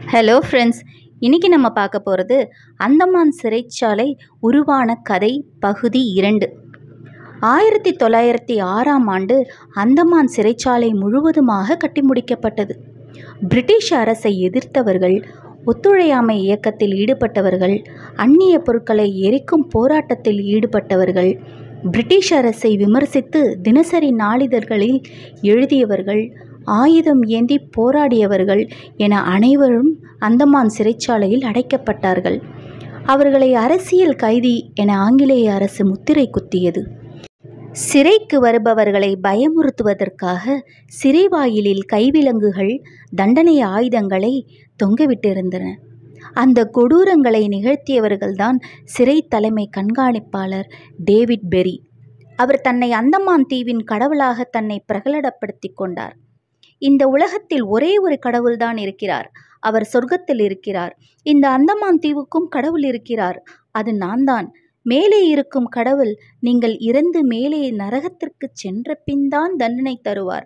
hello friends இன்றைக்கி நம்ம பார்க்க போகிறது அந்தமான் சிறைச்சாலை உருவான கதை பகுதி இரண்டு ஆயிரத்தி தொள்ளாயிரத்தி ஆறாம் ஆண்டு அந்தமான் சிறைச்சாலை முழுவதுமாக கட்டி முடிக்கப்பட்டது பிரிட்டிஷ் அரசை எதிர்த்தவர்கள் ஒத்துழையாமை இயக்கத்தில் ஈடுபட்டவர்கள் அந்நிய பொருட்களை எரிக்கும் போராட்டத்தில் ஈடுபட்டவர்கள் பிரிட்டிஷ் அரசை விமர்சித்து தினசரி நாளிதழ்களில் எழுதியவர்கள் ஆயுதம் ஏந்தி போராடியவர்கள் என அனைவரும் அந்தமான் சிறைச்சாலையில் அடைக்கப்பட்டார்கள் அவர்களை அரசியல் கைதி என ஆங்கிலேய அரசு முத்திரை குத்தியது சிறைக்கு வருபவர்களை பயமுறுத்துவதற்காக சிறைவாயிலில் கைவிலங்குகள் தண்டனை ஆயுதங்களை தொங்கவிட்டிருந்தன அந்த கொடூரங்களை நிகழ்த்தியவர்கள்தான் சிறை தலைமை கண்காணிப்பாளர் டேவிட் பெரி அவர் தன்னை அந்தமான் தீவின் கடவுளாக தன்னை பிரகடனப்படுத்தி கொண்டார் இந்த உலகத்தில் ஒரே ஒரு கடவுள்தான் இருக்கிறார் அவர் சொர்க்கத்தில் இருக்கிறார் இந்த அந்தமான் தீவுக்கும் கடவுள் இருக்கிறார் அது நான் தான் மேலே இருக்கும் கடவுள் நீங்கள் இறந்து மேலே நரகத்திற்கு சென்ற பின்தான் தண்டனை தருவார்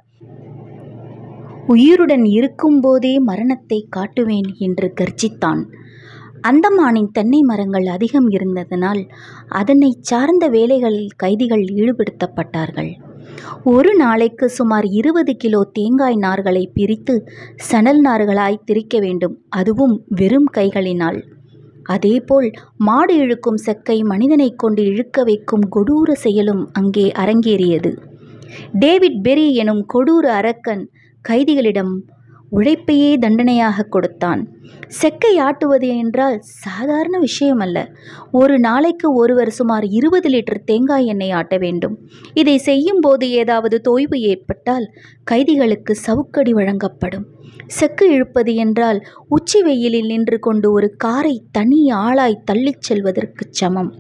உயிருடன் இருக்கும்போதே மரணத்தை காட்டுவேன் என்று கர்ஜித்தான் அந்தமானின் தென்னை மரங்கள் அதிகம் இருந்ததனால் அதனை சார்ந்த வேலைகளில் கைதிகள் ஈடுபடுத்தப்பட்டார்கள் ஒரு நாளைக்கு சுமார் இருபது கிலோ தேங்காய் நார்களை பிரித்து சணல் நார்களாய் திரிக்க வேண்டும் அதுவும் வெறும் கைகளினால் அதேபோல் மாடு இழுக்கும் செக்கை மனிதனை கொண்டு இழுக்க வைக்கும் கொடூர செயலும் அங்கே அரங்கேறியது டேவிட் பெரி எனும் கொடூர அரக்கன் கைதிகளிடம் உழைப்பையே தண்டனையாக கொடுத்தான் செக்கை ஆட்டுவது என்றால் சாதாரண விஷயம் அல்ல ஒரு நாளைக்கு ஒருவர் சுமார் இருபது லிட்டர் தேங்காய் எண்ணெய் ஆட்ட வேண்டும் இதை செய்யும் போது ஏதாவது தொய்வு ஏற்பட்டால் கைதிகளுக்கு சவுக்கடி வழங்கப்படும் செக்கு இழுப்பது என்றால் உச்சி வெயிலில் நின்று கொண்டு ஒரு காரை தனி ஆளாய் தள்ளிச் செல்வதற்கு சமம்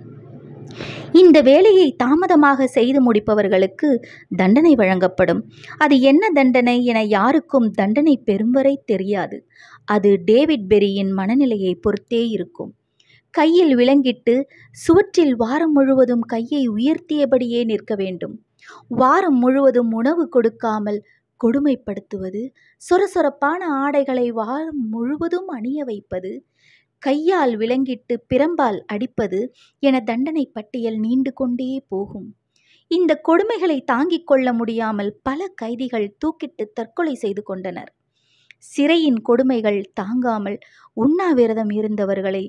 இந்த வேலையை தாமதமாக செய்து முடிப்பவர்களுக்கு தண்டனை வழங்கப்படும் அது என்ன தண்டனை என யாருக்கும் தண்டனை பெறும் வரை தெரியாது அது டேவிட் பெரியின் மனநிலையை பொறுத்தே இருக்கும் கையில் விலங்கிட்டு சுவற்றில் வாரம் முழுவதும் கையை உயர்த்தியபடியே நிற்க வேண்டும் வாரம் முழுவதும் உணவு கொடுக்காமல் கொடுமைப்படுத்துவது சொரசொரப்பான ஆடைகளை வாரம் முழுவதும் அணிய வைப்பது கையால் விலங்கிட்டு பிரம்பால் அடிப்பது என தண்டனை பட்டியல் நீண்டு கொண்டே போகும் இந்த கொடுமைகளை தாங்கிக் கொள்ள முடியாமல் பல கைதிகள் தூக்கிட்டு தற்கொலை செய்து கொண்டனர் சிறையின் கொடுமைகள் தாங்காமல் உண்ணாவிரதம் இருந்தவர்களை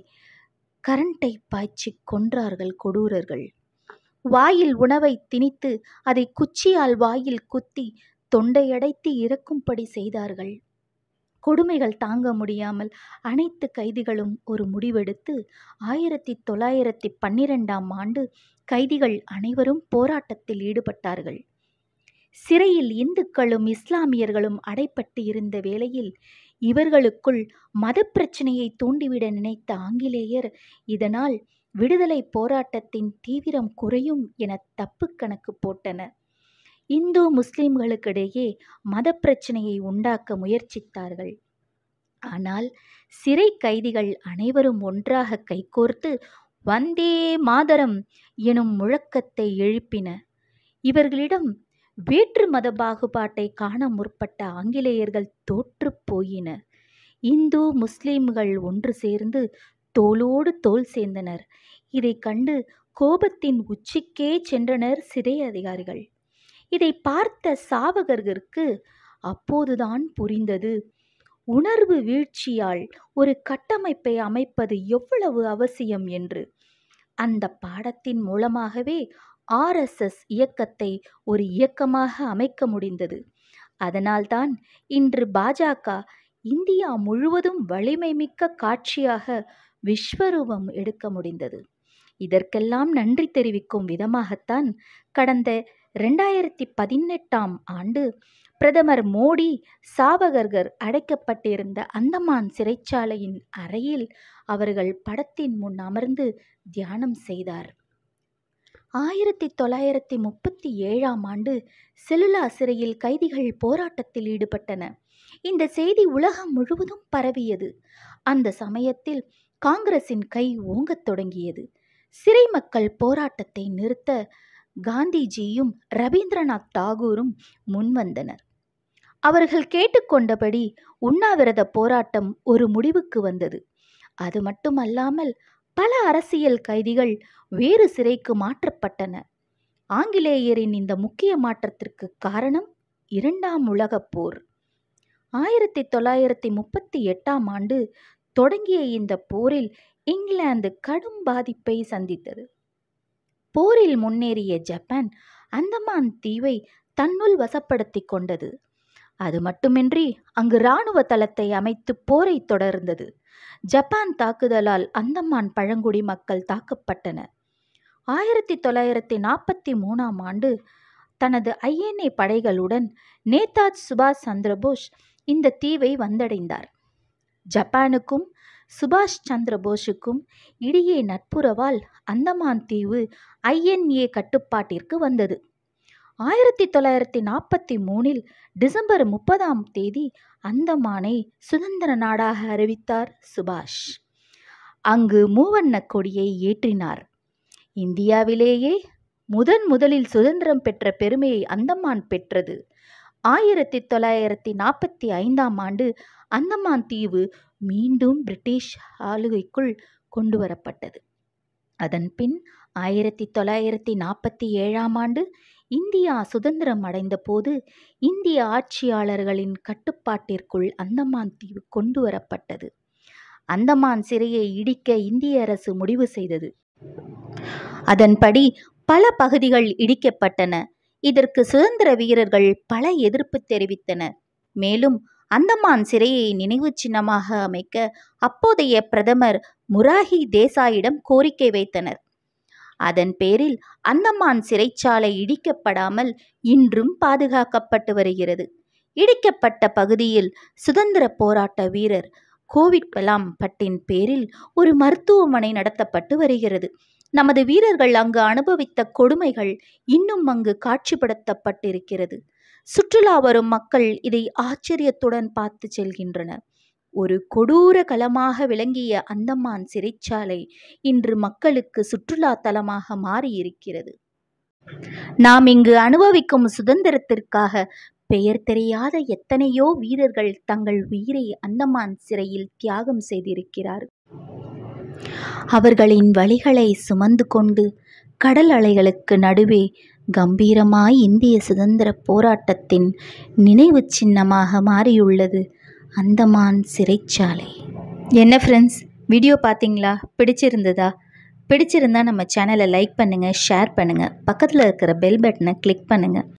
கரண்டை பாய்ச்சி கொன்றார்கள் கொடூரர்கள் வாயில் உணவை திணித்து அதை குச்சியால் வாயில் குத்தி தொண்டையடைத்து இறக்கும்படி செய்தார்கள் கொடுமைகள் தாங்க முடியாமல் அனைத்து கைதிகளும் ஒரு முடிவெடுத்து ஆயிரத்தி தொள்ளாயிரத்தி பன்னிரெண்டாம் ஆண்டு கைதிகள் அனைவரும் போராட்டத்தில் ஈடுபட்டார்கள் சிறையில் இந்துக்களும் இஸ்லாமியர்களும் அடைப்பட்டு இருந்த வேளையில் இவர்களுக்குள் மத பிரச்சனையை தூண்டிவிட நினைத்த ஆங்கிலேயர் இதனால் விடுதலை போராட்டத்தின் தீவிரம் குறையும் என தப்பு கணக்கு போட்டனர் இந்து முஸ்லிம்களுக்கிடையே மத பிரச்சனையை உண்டாக்க முயற்சித்தார்கள் ஆனால் சிறை கைதிகள் அனைவரும் ஒன்றாக கைகோர்த்து வந்தே மாதரம் எனும் முழக்கத்தை எழுப்பின இவர்களிடம் வேற்று மத பாகுபாட்டை காண முற்பட்ட ஆங்கிலேயர்கள் தோற்று போயின இந்து முஸ்லிம்கள் ஒன்று சேர்ந்து தோளோடு தோல் சேர்ந்தனர் இதை கண்டு கோபத்தின் உச்சிக்கே சென்றனர் சிறை அதிகாரிகள் இதை பார்த்த சாவகர்களுக்கு அப்போதுதான் புரிந்தது உணர்வு வீழ்ச்சியால் ஒரு கட்டமைப்பை அமைப்பது எவ்வளவு அவசியம் என்று அந்த பாடத்தின் மூலமாகவே ஆர்எஸ்எஸ் இயக்கத்தை ஒரு இயக்கமாக அமைக்க முடிந்தது அதனால்தான் இன்று பாஜக இந்தியா முழுவதும் வலிமை மிக்க காட்சியாக விஸ்வரூபம் எடுக்க முடிந்தது இதற்கெல்லாம் நன்றி தெரிவிக்கும் விதமாகத்தான் கடந்த ரெண்டாயிரத்தி பதினெட்டாம் ஆண்டு பிரதமர் மோடி சாவகர்கள் அடைக்கப்பட்டிருந்த அந்தமான் சிறைச்சாலையின் அறையில் அவர்கள் படத்தின் முன் அமர்ந்து தியானம் செய்தார் ஆயிரத்தி தொள்ளாயிரத்தி முப்பத்தி ஏழாம் ஆண்டு செல்லுலா சிறையில் கைதிகள் போராட்டத்தில் ஈடுபட்டன இந்த செய்தி உலகம் முழுவதும் பரவியது அந்த சமயத்தில் காங்கிரசின் கை ஓங்கத் தொடங்கியது சிறை மக்கள் போராட்டத்தை நிறுத்த காந்திஜியும் ரவீந்திரநாத் தாகூரும் முன்வந்தனர் அவர்கள் கேட்டுக்கொண்டபடி உண்ணாவிரத போராட்டம் ஒரு முடிவுக்கு வந்தது அது மட்டுமல்லாமல் பல அரசியல் கைதிகள் வேறு சிறைக்கு மாற்றப்பட்டனர் ஆங்கிலேயரின் இந்த முக்கிய மாற்றத்திற்கு காரணம் இரண்டாம் உலகப் போர் ஆயிரத்தி தொள்ளாயிரத்தி முப்பத்தி எட்டாம் ஆண்டு தொடங்கிய இந்த போரில் இங்கிலாந்து கடும் பாதிப்பை சந்தித்தது போரில் முன்னேறிய ஜப்பான் அந்தமான் தீவை தன்னுள் வசப்படுத்தி கொண்டது அது மட்டுமின்றி அங்கு இராணுவ தளத்தை அமைத்து போரை தொடர்ந்தது ஜப்பான் தாக்குதலால் அந்தமான் பழங்குடி மக்கள் தாக்கப்பட்டனர் ஆயிரத்தி தொள்ளாயிரத்தி நாற்பத்தி மூணாம் ஆண்டு தனது ஐஎன்ஏ படைகளுடன் நேதாஜ் சுபாஷ் சந்திரபோஸ் இந்த தீவை வந்தடைந்தார் ஜப்பானுக்கும் சுபாஷ் சந்திர போஸுக்கும் இடையே நட்புறவால் அந்தமான் தீவு ஐஎன்ஏ கட்டுப்பாட்டிற்கு வந்தது ஆயிரத்தி தொள்ளாயிரத்தி நாற்பத்தி மூணில் டிசம்பர் முப்பதாம் தேதி அந்தமானை சுதந்திர நாடாக அறிவித்தார் சுபாஷ் அங்கு மூவண்ண கொடியை ஏற்றினார் இந்தியாவிலேயே முதன் முதலில் சுதந்திரம் பெற்ற பெருமையை அந்தமான் பெற்றது ஆயிரத்தி தொள்ளாயிரத்தி நாற்பத்தி ஐந்தாம் ஆண்டு அந்தமான் தீவு மீண்டும் பிரிட்டிஷ் ஆளுகைக்குள் கொண்டு வரப்பட்டது அதன் பின் ஆயிரத்தி தொள்ளாயிரத்தி நாற்பத்தி ஏழாம் ஆண்டு இந்தியா சுதந்திரம் அடைந்த போது இந்திய ஆட்சியாளர்களின் கட்டுப்பாட்டிற்குள் அந்தமான் தீவு கொண்டு வரப்பட்டது அந்தமான் சிறையை இடிக்க இந்திய அரசு முடிவு செய்தது அதன்படி பல பகுதிகள் இடிக்கப்பட்டன இதற்கு சுதந்திர வீரர்கள் பல எதிர்ப்பு தெரிவித்தனர் மேலும் அந்தமான் சிறையை நினைவு சின்னமாக அமைக்க அப்போதைய பிரதமர் முராஹி தேசாயிடம் கோரிக்கை வைத்தனர் அதன் பேரில் அந்தமான் சிறைச்சாலை இடிக்கப்படாமல் இன்றும் பாதுகாக்கப்பட்டு வருகிறது இடிக்கப்பட்ட பகுதியில் சுதந்திர போராட்ட வீரர் கோவிட் கலாம் பட்டின் பேரில் ஒரு மருத்துவமனை நடத்தப்பட்டு வருகிறது நமது வீரர்கள் அங்கு அனுபவித்த கொடுமைகள் இன்னும் அங்கு காட்சிப்படுத்தப்பட்டிருக்கிறது சுற்றுலா வரும் மக்கள் இதை ஆச்சரியத்துடன் பார்த்து செல்கின்றனர் ஒரு கொடூர களமாக விளங்கிய அந்தமான் சிறைச்சாலை இன்று மக்களுக்கு சுற்றுலா தலமாக மாறியிருக்கிறது நாம் இங்கு அனுபவிக்கும் சுதந்திரத்திற்காக பெயர் தெரியாத எத்தனையோ வீரர்கள் தங்கள் உயிரை அந்தமான் சிறையில் தியாகம் செய்திருக்கிறார் அவர்களின் வழிகளை சுமந்து கொண்டு கடல் அலைகளுக்கு நடுவே கம்பீரமாய் இந்திய சுதந்திர போராட்டத்தின் நினைவு சின்னமாக மாறியுள்ளது அந்தமான் சிறைச்சாலை என்ன ஃப்ரெண்ட்ஸ் வீடியோ பார்த்தீங்களா பிடிச்சிருந்ததா பிடிச்சிருந்தா நம்ம சேனலை லைக் பண்ணுங்கள் ஷேர் பண்ணுங்கள் பக்கத்தில் இருக்கிற பெல் பட்டனை கிளிக் பண்ணுங்கள்